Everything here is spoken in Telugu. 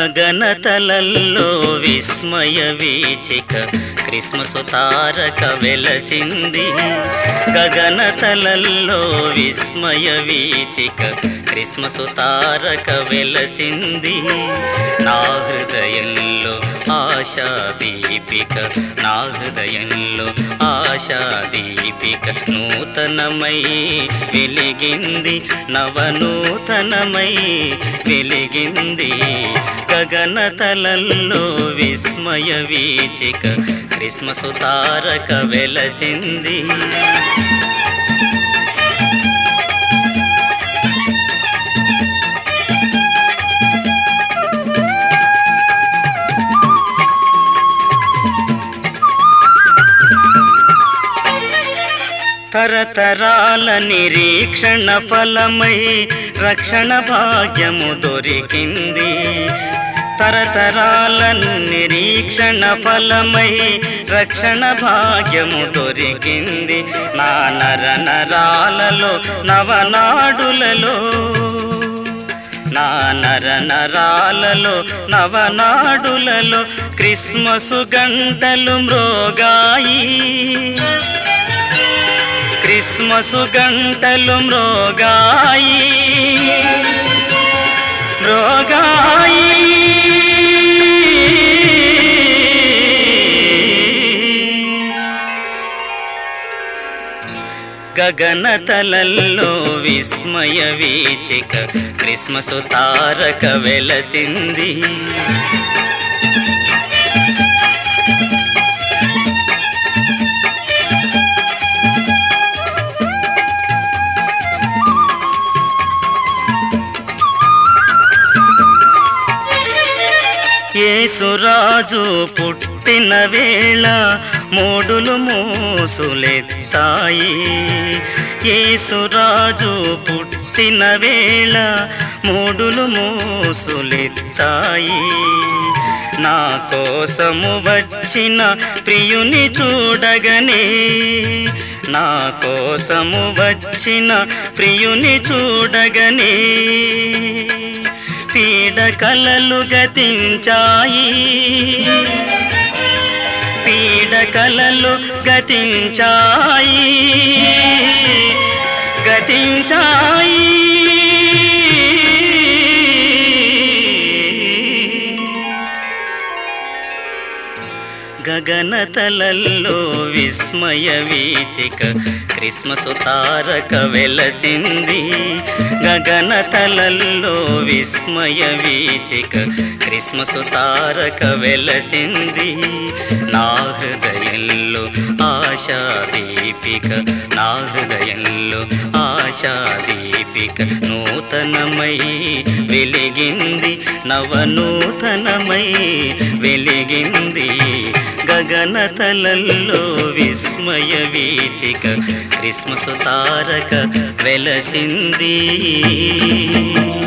గగనతలల్లో విస్మయ వీచిక క్రిస్మసు తారక వెలసింది గగనతలల్లో విస్మయ వీచిక క్రిస్మసు తారక వెలసింది నా హృదయంలో ఆశా దీపిక నా హృదయంలో ఆశా దీపిక నూతనమై వెలిగింది నవనూతనమై వెలిగింది గగనతలల్లో విస్మయ వీచిక క్రిస్మసు తారక వెలసింది తరతరాల నిరీక్షణ ఫలమై రక్షణ భాగ్యము దొరికింది తరతరాల నిరీక్షణ ఫలమై రక్షణ భాగ్యము దొరికింది నా నర నరాలలో నవనాడులలో నా నర నరాలలో నవనాడులలో క్రిస్మసు గంటలు మ్రోగాయి క్రిస్మసు గంటలు మ్రోగాయి మ్రోగాయి గగనతలల్లో విస్మయ వీచిక క్రిస్మసు తారక వెలసింది యేసురాజు పుట్టిన వేళ మూడులు మోసులెత్తాయి యేసురాజు పుట్టిన వేళ మూడులు మోసులెత్తాయి నా కోసము వచ్చిన ప్రియుని చూడగనే నా కోసము వచ్చిన ప్రియుని చూడగనే పీడ కలలు గతించాయి పీడ కలలు గతించాయి గతించాయి గగనతలల్లో విస్మయ వీచిక క్రిస్మసు తారక వెలసింది గగనతలల్లో విస్మయ వీచిక క్రిస్మసు తారక వెలసింది నా హృదయంలో ఆశా దీపిక నా హృదయంలో ఆశా దీపిక నూతనమై వెలిగింది నవనూతనమై వెలిగింది గగనతలల్లో విస్మయ వీచిక క్రిస్మసు తారక వెలసింది